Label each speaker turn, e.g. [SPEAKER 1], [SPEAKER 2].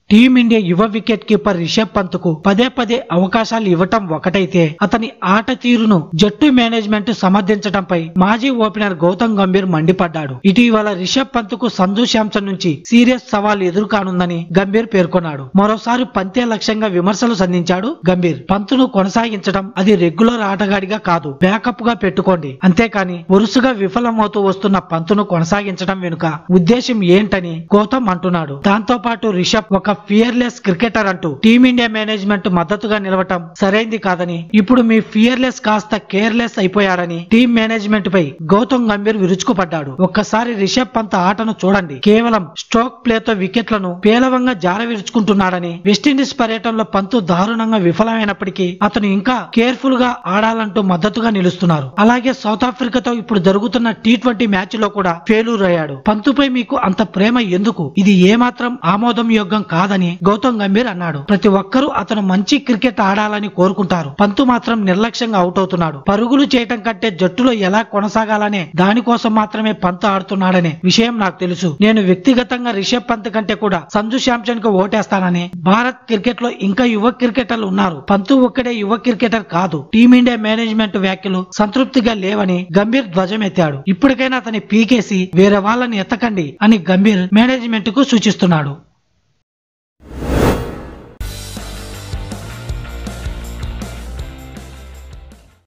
[SPEAKER 1] team India యువ wicket keeper Rishabh Pant కు పదే పదే అవకాశాలు ఇవ్వటం ఒకటైతే అతని ఆట తీరును జట్టు మేనేజ్మెంట్ సమర్థించడంపై మాజీ ఓపెనర్ గౌతమ్ గంభీర్ మండిపడ్డాడు ఇటీవల రిషబ్ పంత్ కు సంజు శాంసన్ నుంచి సీరియస్ సవాల్ ఎదురుకానుందని గంభీర్ పేర్కొన్నాడు మరోసారి పంతే లక్ష్యంగా విమర్శలు సంధించాడు గంభీర్ పంతును కొనసాగించడం అది రెగ్యులర్ ఆటగాడిగా కాదు బ్యాకప్ గా పెట్టుకోండి అంతేకాని వరుసగా విఫలమవుతూ వస్తున్న పంతును కొనసాగించడం వెనుక ఉద్దేశం ఏంటని గౌతమ్ అంటున్నాడు దాంతో పాటు రిషబ్ ఒక ఫియర్లెస్ క్రికెటర్ అంటూ టీమిండియా మేనేజ్మెంట్ మద్దతుగా నిలవటం సరైంది కాదని ఇప్పుడు మీ ఫియర్లెస్ కాస్త కేర్లెస్ అయిపోయాడని టీం మేనేజ్మెంట్ పై గౌతమ్ గంభీర్ విరుచుకుపడ్డాడు ఒక్కసారి రిషబ్ పంత్ ఆటను చూడండి కేవలం స్ట్రోక్ ప్లేతో వికెట్లను పేలవంగా జార విరుచుకుంటున్నాడని వెస్టిండీస్ పర్యటనలో పంతు దారుణంగా విఫలమైనప్పటికీ అతను ఇంకా కేర్ఫుల్ గా ఆడాలంటూ మద్దతుగా నిలుస్తున్నారు అలాగే సౌత్ ఆఫ్రికాతో ఇప్పుడు జరుగుతున్న టీ ట్వంటీ మ్యాచ్ లో కూడా ఫెయిలూర్ అయ్యాడు పంతుపై మీకు అంత ప్రేమ ఎందుకు ఇది ఏమాత్రం ఆమోదం యోగ్యం కాదని గౌతమ్ గంభీర్ అన్నాడు ప్రతి ఒక్కరూ అతను మంచి క్రికెట్ ఆడాలని కోరుకుంటారు పంతు మాత్రం నిర్లక్ష్యంగా అవుట్ అవుతున్నాడు పరుగులు చేయటం కంటే జట్టులో ఎలా కొనసాగాలనే దానికోసం మాత్రమే పంతు ఆడుతున్నాడనే విషయం నాకు తెలుసు నేను వ్యక్తిగతంగా రిషబ్ పంత్ కంటే కూడా సంజు శాంసన్ కు ఓటేస్తానని భారత్ క్రికెట్ లో ఇంకా యువ క్రికెటర్లు ఉన్నారు పంతు ఒక్కడే యువ క్రికెటర్ కాదు టీమిండియా మేనేజ్మెంట్ వ్యాఖ్యలు సంతృప్తిగా లేవని గంభీర్ ధ్వజమెత్తాడు ఇప్పటికైనా అతని పీకేసి వేరే వాళ్ళని ఎత్తకండి అని గంభీర్ మేనేజ్మెంట్ కు సూచిస్తున్నాడు